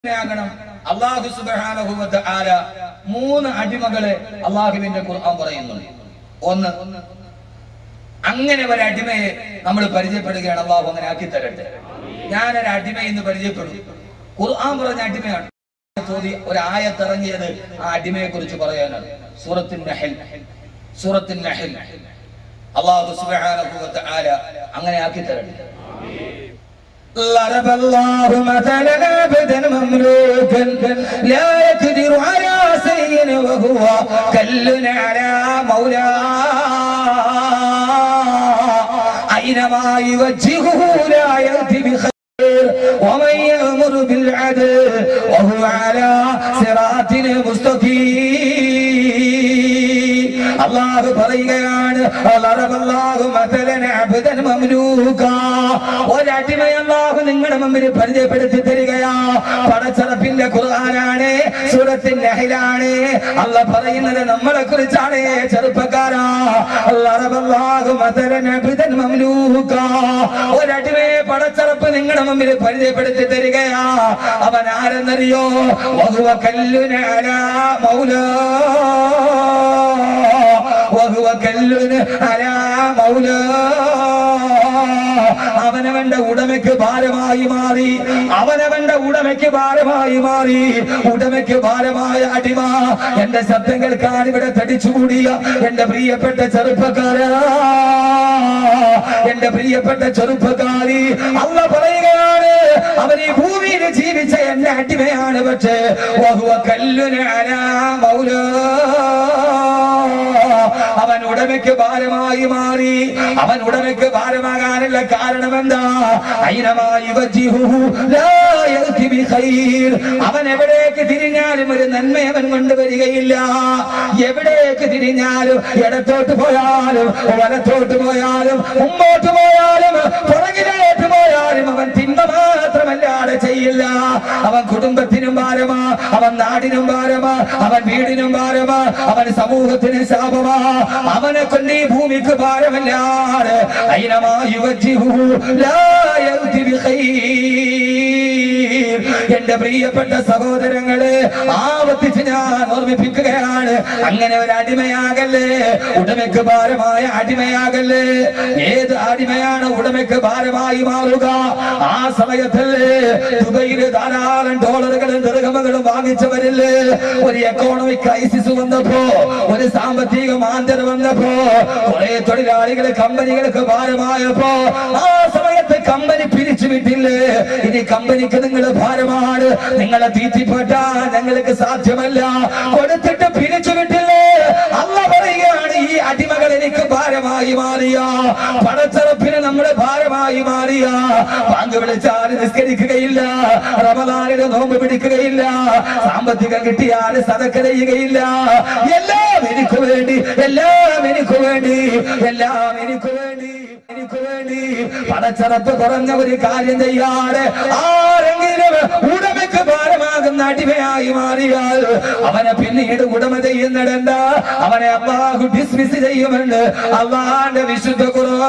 ആകണം അള്ളാഹു സുബ്ഹാനഹു വ തആല മൂന്ന് അടിമകളെ അള്ളാഹുവിന്റെ ഖുർആൻ പറയുന്നുണ്ട് ഒന്ന് അങ്ങനെ ഒരു അടിമയെ നമ്മൾ പരിചയപ്പെടുകയാണ് അള്ളാഹു അങ്ങനെ ആക്കി തരട്ടെ ഞാനൊരു അടിമ എന്ന് പരിചയപ്പെടും ഖുർആൻ പറഞ്ഞ അടിമയാണ് തോതി ഒരു ആയത്തിറങ്ങിയത് ആ അടിമയെ കുറിച്ച് പറയാനാണ് സൂറത്തിൻ നഹൽ സൂറത്തിൻ നഹൽ അള്ളാഹു സുബ്ഹാനഹു വ തആല അങ്ങനെ ആക്കി തരട്ടെ ضرب الله مثلا عبدا مملوكا لا يقدر على شيء وهو كل على مولاه أينما يوجهه لا يأتي بخير ومن يأمر بالعدل وهو على صراط مستقيم അള്ളാഹു പറയുകയാണ് അള്ളാഹു മതലന അബ്ദൻ മംലൂക ഒരടിമയെ അള്ളാഹു നിങ്ങളുടെ മുമ്പിൽ പരിചയപ്പെടുത്തി തരികയാ പടച്ചറപ്പിന്റെ ഖുർആനാണ് സൂറത്തിന്റെ അഹിലാണ് അല്ല പറയുന്നത് നമ്മളെ കുറിച്ചാണ് ചെറുപ്പക്കാരാ അള്ളാഹു മതലന അബ്ദൻ മംലൂക ഒരടിമയെ പടച്ചറപ്പ് നിങ്ങളുടെ മുമ്പിൽ പരിചയപ്പെടുത്തി തരികയാ അവൻ ആരെന്നറിയോ വഹുവ കല്ലുന അലാ മൗലാ وهو كل على مولاه അവനവന്റെ ഉടമയ്ക്ക് ഭാരമായി മാറി അവനവന്റെ ഉടമയ്ക്ക് ഭാരമായി മാറി ഉടമയ്ക്ക് ഭാരമായ അടിമ എന്റെ ശബ്ദം കേൾക്കാൻ ഇവിടെ തടിച്ചുകൂടിയ എന്റെ പ്രിയപ്പെട്ട ചെറുപ്പക്കാരാ എന്റെ പ്രിയപ്പെട്ട ചെറുപ്പക്കാരി അല്ല പറയുകയാണ് അവൻ ഈ ഭൂമിയിൽ ജീവിച്ച എന്റെ അടിമയാണ് പക്ഷേ വഹുവ കല്ലുനാരാ മൗലാ അവൻ ഉടമയ്ക്ക് ഭാരമായി മാറി അവൻ ഉടമയ്ക്ക് ഭാരമാകാനുള്ള കാരണം എന്താ അയിനമായി വജ്ജിഹുഹു ലാ യഅതി ബിഖൈർ. അവൻ എവിടേക്ക് തിരിഞ്ഞാലും ഒരു നന്മ അവൻ കൊണ്ടുവരികയില്ല എവിടേക്ക് തിരിഞ്ഞാലും ഇടത്തോട്ട് പോയാലും വലത്തോട്ട് പോയാലും മുമ്പോട്ട് പോയാലും പുറകിലോട്ട് പോയാലും അവൻ തിന്മ മാത്രമല്ലാതെ ചെയ്യില്ല അവൻ കുടുംബത്തിനും ഭാരമാ അവൻ നാടിനും ഭാരമാ അവൻ വീടിനും ഭാരമാ അവൻ സമൂഹത്തിന് ശാപമാ അവനെ കൊണ്ട് ഈ ഭൂമിക്ക് ഭാരമല്ലാതെ അയിനമായി എന്റെ പ്രിയപ്പെട്ട സഹോദരങ്ങളെ ആവർത്തിച്ച് ഞാൻ ഓർമ്മിപ്പിക്കുകയാണ് അങ്ങനെ ഒരു അടിമയാകല്ലേ ഉടമയ്ക്ക് ഭാരമായ അടിമയാകല്ലേ ഏത് അടിമയാണ് ഉടമയ്ക്ക് ഭാരമായി മാറുക ആ സമയത്തല്ലേ ദുബൈയിൽ ധാരാളം ഡോളറുകളും ദീർഘമകളും വാങ്ങിച്ചവരില്ലേ ഒരു എക്കോണമിക് ക്രൈസിസ് വന്നപ്പോ ഒരു സാമ്പത്തിക മാന്ദ്യത വന്നപ്പോ കുറെ തൊഴിലാളികൾ കമ്പനികൾക്ക് ഭാരമായപ്പോ ആ സമയത്ത് കമ്പനി പിരിച്ചുവിട്ടില്ലേ ഇനി കമ്പനിക്ക് നിങ്ങൾ ഭാരമാണ് നിങ്ങളെ തീറ്റിപ്പറ്റാൻ ഞങ്ങൾക്ക് സാധ്യമല്ല കൊടുത്തിട്ട് പിരിച്ചുവിട്ടില്ലേ അല്ല പറയുകയാണ് ഈ അടിമകൾ എനിക്ക് ഭാരമായി മാറിയ പടച്ചറപ്പിന് നമ്മള് ഭാരമായി മാറിയ പങ്ക് വിളിച്ചാൽ നിസ്കരിക്കുകയില്ല റമദാനിന് നോമ്പ് പിടിക്കുകയില്ല സാമ്പത്തികം കിട്ടിയാൽ സതക്ക ചെയ്യുകയില്ല എല്ലാം എനിക്ക് വേണ്ടി എല്ലാം എനിക്ക് വേണ്ടി എല്ലാം എനിക്ക് വേണ്ടി എനിക്ക് വേണ്ടി പടച്ചറപ്പ് കുറഞ്ഞ ഒരു കാര്യം ചെയ്യാതെ ആരെങ്കിലും ഉടമയ്ക്ക് ഭാരമാകുന്ന അടിമയായി മാറിയാൽ അവനെ പിന്നീട് ഉടമ ചെയ്യുന്നിടണ്ട അവനെ അള്ളാഹു ഡിസ്മിസ് ചെയ്യുമെന്ന് അള്ളാന്റെ വിശുദ്ധ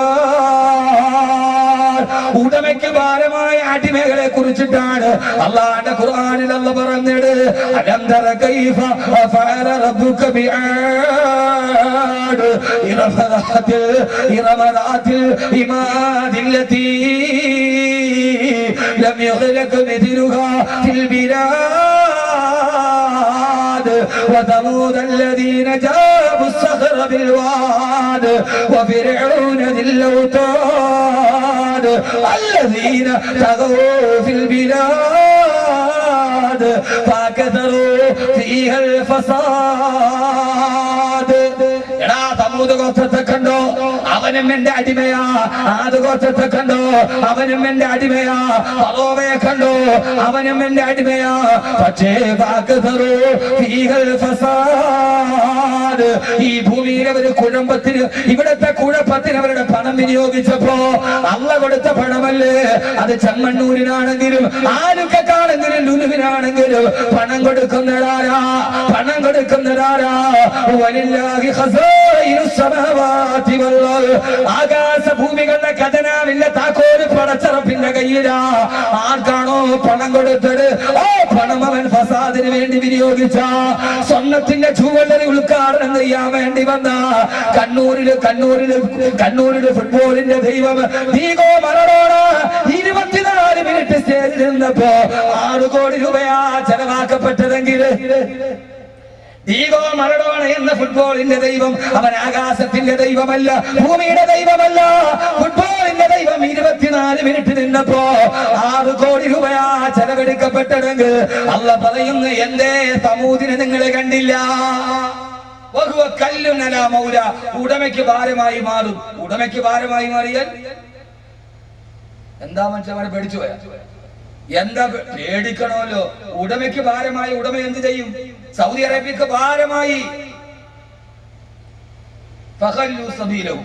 ഖുർആൻ ഉടമയ്ക്ക് ഭാരമായ അടിമകളെ കുറിച്ചിട്ടാണ് അള്ളാന്റെ ഖുർആനിൽ അല്ല പറഞ്ഞത് അലന്തര കൈഫ ഫഅല റബ്ബുക ബിആദ് ഇറഫദാത്തിൽ ഇറമദാത്തിൽ ഇമാദില്ലതി ലം യഖലക മിഥലുഹാ ഫിൽ ബിലാദ് وثمود الذين جابوا الصخر بالواد وفرعون ذي الاوتاد الذين طغوا في البلاد فكثروا فيها الفساد എടാ തമ്മൂത് ഗോത്രത്തെ കണ്ടോ അവനും എന്റെ അടിമയാ ആദ് ഗോത്രത്തെ കണ്ടോ അവനും എന്റെ അടിമയാ ഫറോവയെ കണ്ടോ അവനും എന്റെ അടിമയാ പക്ഷേ ഫാക്കസറു ഫീഹൽ ഫസാദ് ഈ ഭൂമിയിലെ ഒരു കുഴമ്പത്തിന് ഇവിടത്തെ കുഴപ്പത്തിന് അവരുടെ പണം വിനിയോഗിച്ചപ്പോ അള്ള കൊടുത്ത പണമല്ലേ അത് ചെമ്മണ്ണൂരിനാണെങ്കിലും ആലുക്കാണെങ്കിലും ലുലുവിനാണെങ്കിലും പണം കൊടുക്കുന്നതാരാ പണം കൊടുക്കുന്നതാരാ വലില്ലാഹി ഖസായിനു സമാവാതി വൽ അർദ്. ആകാശ ഭൂമികളുടെ ഖജനാവിന്റെ താക്കോല് പടച്ചറപ്പിന്റെ കയ്യിലാ ആർക്കാണോ പണം കൊടുത്തത് ഓ പണം അവൻ ഫസാദിന് വേണ്ടി വിനിയോഗിച്ച സ്വർണത്തിന്റെ ജുവല്ലറി ഉദ്ഘാടനം ചെയ്യാൻ വേണ്ടി വന്ന കണ്ണൂരില് കണ്ണൂരില് കണ്ണൂരില് ഫുട്ബോളിന്റെ ദൈവം ദീഗോ മറഡോണ ഇരുപത്തിനാല് മിനിറ്റ് സ്റ്റേജിൽ നിന്നപ്പോ ആറ് കോടി രൂപയാ ചെലവാക്കപ്പെട്ടതെങ്കിൽ ദീഗോ മറഡോണ എന്ന ഫുട്ബോളിന്റെ ദൈവം അവൻ ആകാശത്തിന്റെ ദൈവമല്ല ഭൂമിയുടെ ദൈവമല്ല ഫുട്ബോളിന്റെ ദൈവം ഇരുപത്തിനാല് മിനിറ്റ് നിന്നപ്പോ ആറ് കോടി രൂപയാ ചെലവഴിക്കപ്പെട്ടതെങ്കിൽ അല്ല പറയുന്നു എന്തേ സമൂതിനെ നിങ്ങൾ കണ്ടില്ല വഹുവ കല്ലുനല മൗല ഉടമയ്ക്ക് ഭാരമായി മാറും ഉടമയ്ക്ക് ഭാരമായി മാറിയാൽ എന്താ മനുഷ്യന്മാരെ പേടിച്ചു പോയാ എന്താ പേ- പേടിക്കണമല്ലോ ഉടമയ്ക്ക് ഭാരമായി ഉടമ എന്ത് ചെയ്യും സൗദി അറേബ്യക്ക് ഭാരമായി ഫഖല്ലു സബീലഹു.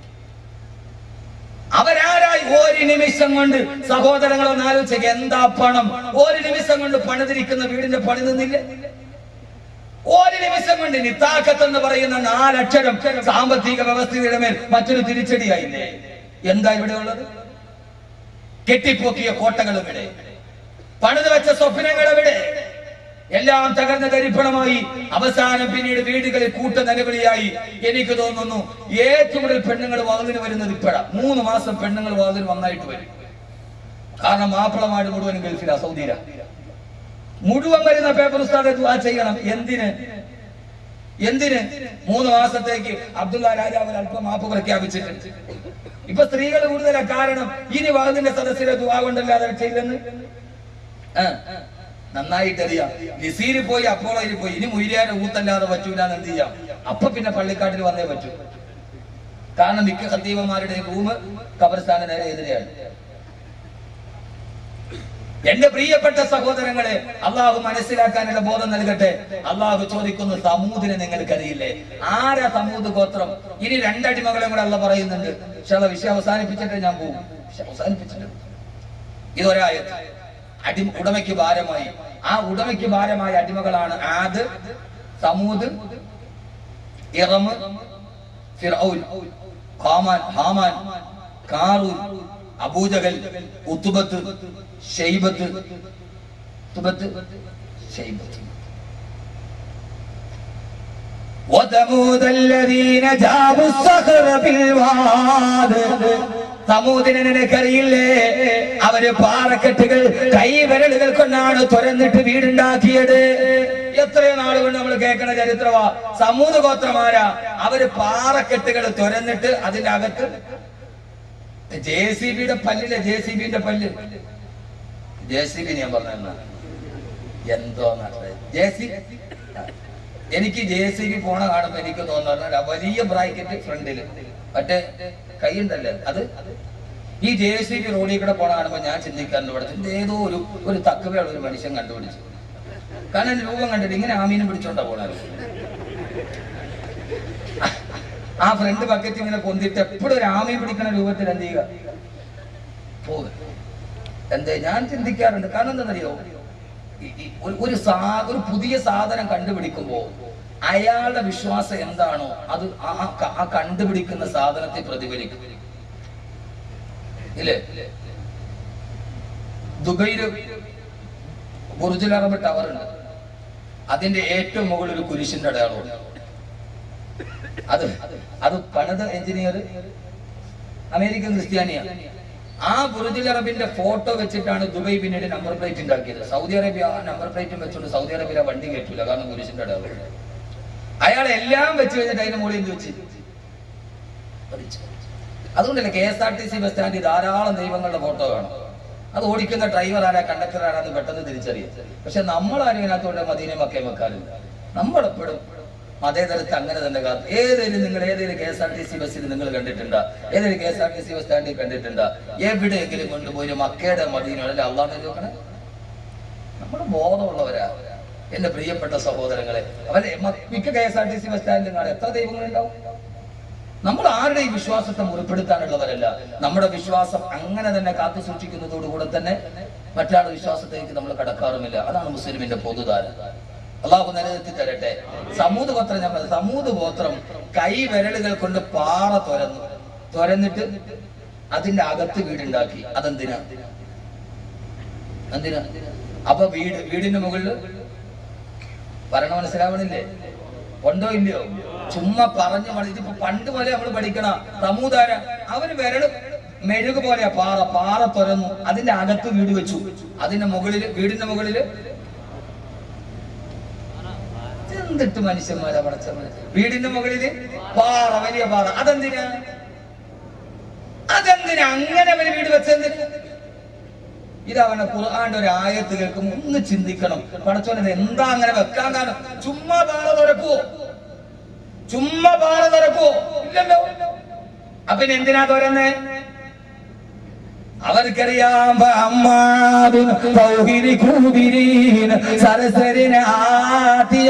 അവരാരായി ഒരു നിമിഷം കൊണ്ട് സഹോദരങ്ങളൊന്ന് ആലോചിക്കുക എന്താ പണം ഒരു നിമിഷം കൊണ്ട് പണിതിരിക്കുന്ന വീടിന്റെ പണി നിന്നില്ല ഒരു നിമിഷം കൊണ്ട് നിത്താക്കത്ത് എന്ന് പറയുന്ന നാലക്ഷരം സാമ്പത്തിക വ്യവസ്ഥയുടെ മേൽ മറ്റൊരു തിരിച്ചടിയായില്ലേ എന്താ ഇവിടെ ഉള്ളത് കെട്ടിപ്പൊക്കിയ കോട്ടകൾ ഇവിടെ പണിത് വെച്ച സ്വപ്നങ്ങൾ ഇവിടെ എല്ലാം തകർന്ന കരിപ്പണമായി അവസാനം പിന്നീട് വീടുകളിൽ കൂട്ട നിലവിളിയായി എനിക്ക് തോന്നുന്നു ഏറ്റവും കൂടുതൽ പെണ്ണുങ്ങൾ വാതിന് വരുന്നത് ഇപ്പോഴാ മൂന്ന് മാസം പെണ്ണുങ്ങൾ വാതിന് വന്നായിട്ട് വരും കാരണം മാപ്പിളമാട് മുഴുവൻ ഗൾഫിലാ സൗദിയിലാ മുഴുവൻ വരുന്ന പേപ്പർ ഉസ്താദെ ദുആ ചെയ്യണം എന്തിന് എന്തിന് മൂന്ന് മാസത്തേക്ക് അബ്ദുള്ള രാജാവ് അല്പം മാപ്പ് പ്രഖ്യാപിച്ചിട്ടുണ്ട് ഇപ്പൊ സ്ത്രീകൾ കൂടുതലാ കാരണം ഇനി വകുതിന്റെ സദസ്സിലെ ദുആ കൊണ്ടല്ലാതെ ചെയ്തെന്ന് ആ, നന്നായിട്ടറിയാം നിസീരിൽ പോയി അപ്പോളയിൽ പോയി ഇനി മുരിയാരെ ഊത്തല്ലാതെ പറ്റൂല എന്ന് എന്ത് ചെയ്യാം അപ്പൊ പിന്നെ പള്ളിക്കാട്ടിൽ വന്നേ പറ്റൂ കാരണം മിക്ക സത്തീവന്മാരുടെ റൂം കബർസ്ഥാന നേരെ എതിരെയാണ് എന്റെ പ്രിയപ്പെട്ട സഹോദരങ്ങളെ അള്ളാഹു മനസ്സിലാക്കാനുള്ള ബോധം നൽകട്ടെ അള്ളാഹു ചോദിക്കുന്നു സമൂതിനെ നിങ്ങൾക്കറിയില്ലേ ആരാ സമൂത് ഗോത്രം ഇനി രണ്ടടിമകളെ കൂടെ അല്ല പറയുന്നുണ്ട് പക്ഷെ അള്ള വിഷയം അവസാനിപ്പിച്ചിട്ട് ഞാൻ പോകും വിഷയം അവസാനിപ്പിച്ചിട്ട് ഇതൊരായത് അടി ഉടമയ്ക്ക് ഭാരമായി ആ ഉടമയ്ക്ക് ഭാരമായ അടിമകളാണ് Aad Thamud Iram Firaun Haman Haman Qarun Abu Jahl Utbah Shaybah Utbah Shaybah وثمود الذين جابوا الصخر بالواد സമൂതിനെ നിനക്കറിയില്ലേ അവര് പാറക്കെട്ടുകൾ കൈവിരലുകൾ കൊണ്ടാണ് തുറന്നിട്ട് വീടുണ്ടാക്കിയത് എത്രയോ നാൾ കൊണ്ട് നമ്മൾ കേൾക്കണ ചരിത്രമാ സമൂഹ ഗോത്രമാരാ അവര് പാറക്കെട്ടുകൾ തുറന്നിട്ട് അതിന്റെ അകത്ത് ജെ സി ബിയുടെ പല്ലിലെ ജെ സി ബിന്റെ പല്ല് ജെ സി ബി ഞാൻ പറഞ്ഞ എന്തോ ജെ സി എനിക്ക് ജെ സി ബി പോണ കാണുമ്പോ എനിക്ക് തോന്നുന്നു വലിയ ബ്രാക്കറ്റ് ഫ്രണ്ടില് മറ്റേ കൈയുണ്ടല്ലേ അത് ഈ ജെ സി ബി റോഡിൽ കൂടെ പോണ കാണുമ്പോ ഞാൻ ചിന്തിക്കാറുണ്ട് ഇവിടെ ഇത് ഏതോ ഒരു ഒരു തക്കവയുള്ള ഒരു മനുഷ്യൻ കണ്ടുപിടിച്ചു കാരണം രൂപം കണ്ടിട്ട് ഇങ്ങനെ ആമീനും പിടിച്ചോണ്ടാ പോണത് ആ ഫ്രണ്ട് ബക്കറ്റ് ഇങ്ങനെ പൊന്തിട്ട് എപ്പോഴും ഒരു ആമീൻ പിടിക്കുന്ന രൂപത്തിൽ എന്ത് ചെയ്യുക പോകുക എന്തേ ഞാൻ ചിന്തിക്കാറുണ്ട് കാരണം എന്താണെന്നറിയോ ഈ- ഈ ഒരു- ഒരു സാ ഒരു പുതിയ സാധനം കണ്ടുപിടിക്കുമ്പോ അയാളുടെ വിശ്വാസം എന്താണോ അത് ആ- ആ ക- ആ കണ്ടുപിടിക്കുന്ന സാധനത്തെ പ്രതിഫലിക്കും ഇല്ലേ ദുബൈയില് ബുർജുൽ അറബ് ടവർ ഉണ്ട് അതിന്റെ ഏറ്റവും മുകളിൽ ഒരു കുരിശിന്റെ അടയാളമുണ്ട് അത് അത് പണിത എഞ്ചിനീയർ അമേരിക്കൻ ക്രിസ്ത്യാനിയാണ് ആ ബുർജുൽ അറബിന്റെ ഫോട്ടോ വെച്ചിട്ടാണ് ദുബൈ പിന്നീട് നമ്പർ പ്ലേറ്റ് ഉണ്ടാക്കിയത് സൗദി അറേബ്യ ആ നമ്പർ പ്ലേറ്റും വെച്ചുകൊണ്ട് സൗദി അറേബ്യ വണ്ടി കയറ്റൂല കാരണം കുരിശിന്റെ അടയാളം അയാൾ എല്ലാം വെച്ച് കഴിഞ്ഞിട്ട് അതിന്റെ മുകളിൽ എന്ത് വെച്ച് പഠിച്ചു അതുകൊണ്ടല്ലേ K S R T C bus സ്റ്റാൻഡിൽ ധാരാളം ദൈവങ്ങളുടെ ഫോട്ടോ കാണും അത് ഓടിക്കുന്ന ഡ്രൈവർ ആരാ കണ്ടക്ടർ ആരാന്ന് പെട്ടെന്ന് തിരിച്ചറിയാം പക്ഷെ നമ്മൾ ആരും ഇതിനകത്തോടെ മദീനെ മക്കേ വെക്കാറില്ല നമ്മളെപ്പോഴും മതേതരത്ത് അങ്ങനെ തന്നെ കാത്തു ഏതെങ്കിലും നിങ്ങൾ ഏതെങ്കിലും K S R T C ബസ്സിൽ നിങ്ങൾ കണ്ടിട്ടുണ്ടോ ഏതെങ്കിലും K S R T C bus സ്റ്റാൻഡിൽ കണ്ടിട്ടുണ്ടോ എവിടെയെങ്കിലും കൊണ്ടുപോയി ഒരു മക്കയുടെ മദീനല്ലേ അള്ളാഹ് നോക്കണേ നമ്മുടെ ബോധമുള്ളവരാ എന്റെ പ്രിയപ്പെട്ട സഹോദരങ്ങളെ അവരെ മ- മിക്ക K S R T C bus സ്റ്റാൻഡിലും കാണാം എത്ര ദൈവങ്ങളുണ്ടാവും നമ്മൾ ആരുടെയും വിശ്വാസത്തെ മുറിപ്പെടുത്താനുള്ളവരല്ല നമ്മുടെ വിശ്വാസം അങ്ങനെ തന്നെ കാത്തു സൂക്ഷിക്കുന്നതോടുകൂടെ തന്നെ മറ്റാളുടെ വിശ്വാസത്തേക്ക് നമ്മൾ കടക്കാറുമില്ല അതാണ് മുസ്ലിമിന്റെ പൊതുധാര അള്ളാഹു നിലനിർത്തി തരട്ടെ സമൂത് ഗോത്രം ഞാൻ പറഞ്ഞത് സമൂത് ഗോത്രം കൈ വിരലുകൾ കൊണ്ട് പാറ തുരന്നു തുരന്നിട്ട് അതിന്റെ അകത്ത് വീടുണ്ടാക്കി അതെന്തിനാ എന്തിനാ അപ്പൊ വീട് വീടിന്റെ മുകളിൽ പറയണ മനസ്സിലാവണില്ലേ ഉണ്ടോ ഇല്ലയോ ചുമ്മാ പറഞ്ഞു മതി ഇതിപ്പോ പണ്ട് പോലെ നമ്മൾ പഠിക്കണ സമൂതാര അവര് വിരല് മെഴുക് പോലെയാ പാറ പാറ തുറന്നു അതിന്റെ അകത്ത് വീട് വെച്ചു അതിന്റെ മുകളില് വീടിന്റെ മുകളില് എന്തിട്ട് മനുഷ്യന്മാരാ പടച്ചവന് വീടിന്റെ മുകളില് പാറ വലിയ പാറ അതെന്തിനാ അതെന്തിനാ അങ്ങനെ അവന് വീട് വെച്ചെന്തിനാ ഇത് അവനെ ഖുർആന്റെ ഒരു ആയത്ത് കേൾക്കുമ്പോൾ ഒന്ന് ചിന്തിക്കണം പടച്ചോനെ എന്താ അങ്ങനെ വെക്കാൻ കാരണം ചുമ്മാ പാറ തുറക്കുവോ ചുമ്മാ പാറ തുറക്കുവോ ഇല്ലല്ലോ അപ്പൊ ഇനി എന്തിനാ തുറന്നേ അവർക്കറിയാം അമ്മാതും പൗഹിരി കൂബിരീൻ സരസരിന ആതിയ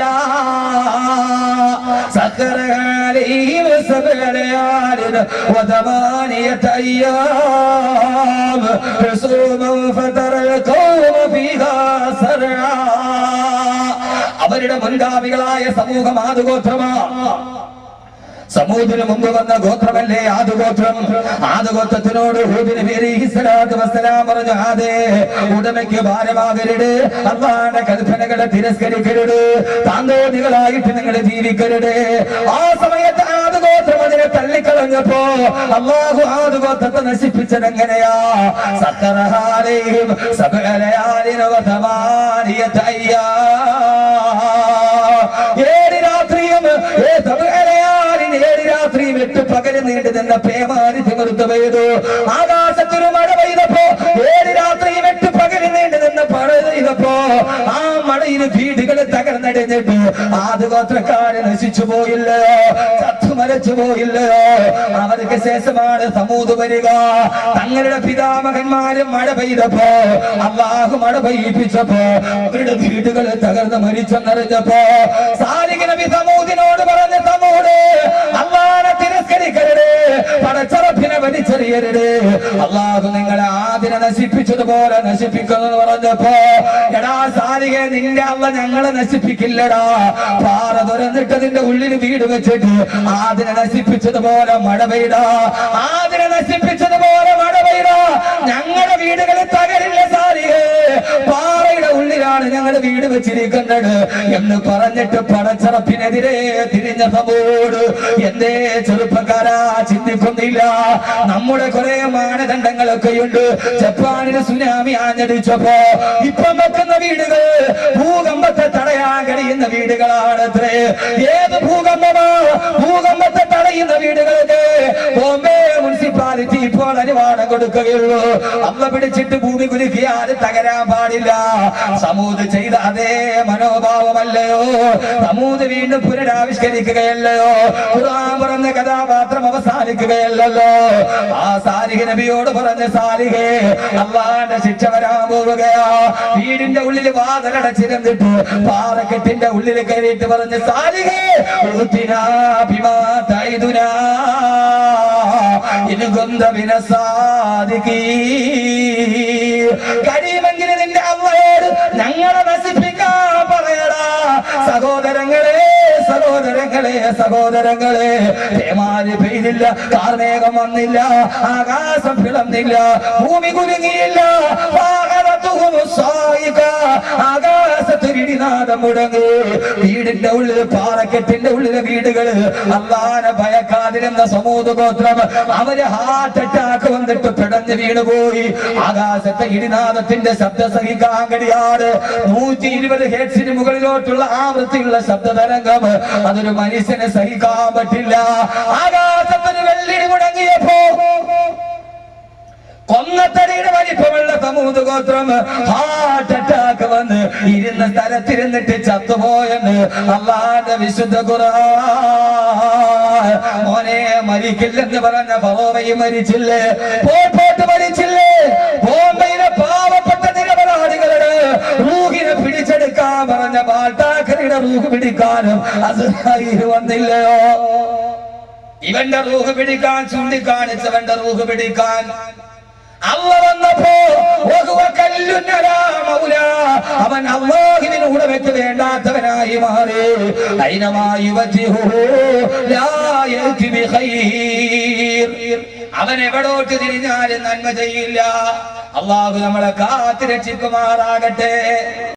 സക്കരകാലീം സബലയാലിൻ വദമാനിയത അയ്യാം റസൂമൻ ഫതറൽ ഖൗമ ഫീഹാ സർആ അവരുടെ മുൻഗാമികളായ സമൂഹം ആദുഗോത്രമാ സമൂഹത്തിന് മുമ്പ് വന്ന ഗോത്രമല്ലേ ആദുഗോത്രം ആദുഗോത്രത്തിനോട് ഹൂദിന് പേര് ഇസ്ലാത്ത് വസ്സലാം പറഞ്ഞു ആദേ ഉടമയ്ക്ക് ഭാരമാകരുത് അള്ളാന്റെ കൽപ്പനകളെ തിരസ്കരിക്കരുത് താന്തോതികളായിട്ട് നിങ്ങൾ ജീവിക്കരുത് ആ സമയത്ത് ആദുഗോത്രം അതിനെ തള്ളിക്കളഞ്ഞപ്പോ അള്ളാഹു ആദുഗോത്രത്തെ നശിപ്പിച്ചത് എങ്ങനെയാ സത്തറഹാലയും ഏഴ് രാത്രിയും ഏ സബഅലയാലിന് ഏഴ് രാത്രിയും എട്ട് പകല് നീണ്ടു നിന്ന പേമാരി തിമിർത്ത് പെയ്തു ആകാശത്തൊരു മഴ പെയ്തപ്പോ ഏഴ് രാത്രിയും എട്ട് പകല് നീണ്ടു നിന്ന മഴ പെയ്തപ്പോ ആ മഴയിൽ വീടുകൾ തകർന്നടിഞ്ഞിട്ട് ആദ്യഗോത്രക്കാര് നശിച്ചു പോയില്ലയോ ചത്തു മരച്ചു പോയില്ലയോ അവർക്ക് ശേഷമാണ് സമൂത് വരിക തങ്ങളുടെ പിതാമകന്മാരും മഴ പെയ്തപ്പോ അള്ളാഹു മഴ പെയ്യിപ്പിച്ചപ്പോ അവരുടെ വീടുകൾ തകർന്ന് മരിച്ചെന്നറിഞ്ഞപ്പോ സാലിക നബി സമൂദിനോട് പറഞ്ഞ സമൂട് അള്ളാനെ തിരസ്കരിക്കരുത് പടച്ചറപ്പിനെ വലിച്ചെറിയരുത് അള്ളാഹു നിങ്ങളെ ആദിനെ നശിപ്പിച്ചതുപോലെ നശിപ്പിക്കുന്നു പറഞ്ഞപ്പോ എടാ സാലിക നിന്റെ അള്ള ഞങ്ങളെ നശിപ്പിക്കില്ലടാ പാറ തുറന്നിട്ട് നിന്റെ ഉള്ളിൽ വീട് വെച്ചിട്ട് ആദിനെ നശിപ്പിച്ചതുപോലെ മഴ പെയ്ത ആദിനെ നശിപ്പിച്ചതുപോലെ മഴ പെയ്ത ഞങ്ങളുടെ വീടുകളിൽ തകരില്ല സാരികേ പാറയുടെ ഉള്ളിലാണ് ഞങ്ങളുടെ വീട് വെച്ചിരിക്കുന്നത് എന്ന് പറഞ്ഞിട്ട് പടച്ചറപ്പിനെതിരെ തിരിഞ്ഞ സമൂട് എന്തേ ചെറുപ്പക്കാരാ ചിന്തിക്കുന്നില്ല നമ്മുടെ കുറെ മാനദണ്ഡങ്ങളൊക്കെയുണ്ട് ജപ്പാനിന് സുനാമി ആഞ്ഞടിച്ചപ്പോ ഇപ്പം വെക്കുന്ന വീടുകൾ ഭൂകമ്പത്തെ തടയാൻ കഴിയുന്ന വീടുകളാണ് അത്രേ ഏത് ഭൂകമ്പമാ ഭൂകമ്പത്തെ തടയുന്ന വീടുകൾക്ക് ബോംബെ മുനിസിപ്പാലിറ്റി ഇപ്പോൾ അനുവാദം കൊടുക്കുകയുള്ളൂ അമ്മ പിടിച്ചിട്ട് ഭൂമി കുലുക്കിയാൽ തകരാൻ പാടില്ല സമൂത് ചെയ്ത അതേ മനോഭാവമല്ലയോ സമൂത് വീണ്ടും പുനരാവിഷ്കരിക്കുകയല്ലയോ ഖുർആൻ പറഞ്ഞ കഥാപാത്രം അവസാനിക്കുകയല്ലല്ലോ ആ സാലിഹ നബിയോട് പറഞ്ഞ സാലിഹേ അള്ളാന്റെ ശിക്ഷ വരാൻ പോവുകയാ വീടിന്റെ ഉള്ളിൽ വാതിലടച്ചിരുന്നിട്ട് പാറക്കെട്ടിന്റെ ഉള്ളിൽ കയറിയിട്ട് പറഞ്ഞ സാലിഹേ ഊത്തിനാ ബിമാ തൈദുനാ ഇൻ കുന്ത മിന സാദിഖീൻ. കഴിയുമെങ്കിൽ നിന്റെ അള്ളയോട് ഞങ്ങളെ നശിപ്പിക്കാൻ പറയടാ സഹോദരങ്ങളെ സഹോദരങ്ങളെ സഹോദരങ്ങളെ പേമാരി പെയ്തില്ല കാർമേഘം വന്നില്ല ആകാശം പിളന്നില്ല ഭൂമി കുലുങ്ങിയില്ല പാകത്തും സായിക ആകാശത്തൊരിടിനാദം മുടങ്ങി വീടിന്റെ ഉള്ളിൽ പാറക്കെട്ടിന്റെ ഉള്ളിലെ വീടുകള് അള്ളാനെ ഭയക്കാതിരുന്ന സമൂഹ ഗോത്രം അവര് ഹാർട്ട് അറ്റാക്ക് വന്നിട്ട് പിടഞ്ഞ് വീണുപോയി ആകാശത്തെ ഇടിനാദത്തിന്റെ ശബ്ദം സഹിക്കാൻ കഴിയാതെ നൂറ്റി ഇരുപത് ഹെഡ്സിന് മുകളിലോട്ടുള്ള ആവൃത്തിയുള്ള ശബ്ദ തരംഗം അതൊരു മനുഷ്യനെ സഹിക്കാൻ പറ്റില്ല ആകാശത്തിന് വെള്ളിടി മുടങ്ങിയപ്പോ കൊന്നത്തടിയുടെ വലിപ്പമുള്ള സമൂഹ ഗോത്രം ഹാർട്ട് അറ്റാക്ക് വന്ന് ഇരുന്ന സ്ഥലത്തിരുന്നിട്ട് ചത്തുപോയെന്ന് അള്ളാന്റെ വിശുദ്ധ ഖുർആൻ മോനെ മരിക്കില്ലെന്ന് പറഞ്ഞ ഫറോവയും മരിച്ചില്ലേ പോട്ട് മരിച്ചില്ലേ ബോംബെയിലെ പാവപ്പെട്ട നിരപരാധികളുടെ റൂഹിനെ പിടിച്ചെടുക്കാൻ പറഞ്ഞ ബാൽട്ടാക്കറിയുടെ റൂഹ് പിടിക്കാനും അത് വന്നില്ലയോ ഇവന്റെ റൂഹ് പിടിക്കാൻ ചൂണ്ടിക്കാണിച്ചവന്റെ റൂഹ് പിടിക്കാൻ അള്ള വന്നപ്പോ വഹുവ കല്ലുന്നലാ മൗലാ. അവൻ അള്ളാഹുവിന് ഉടമയ്ക്ക് വേണ്ടാത്തവനായി മാറി അയിനമായി അവൻ എവിടോട്ട് തിരിഞ്ഞാലും നന്മ ചെയ്യില്ല അള്ളാഹു നമ്മളെ കാത്തിരക്ഷിക്കുമാറാകട്ടെ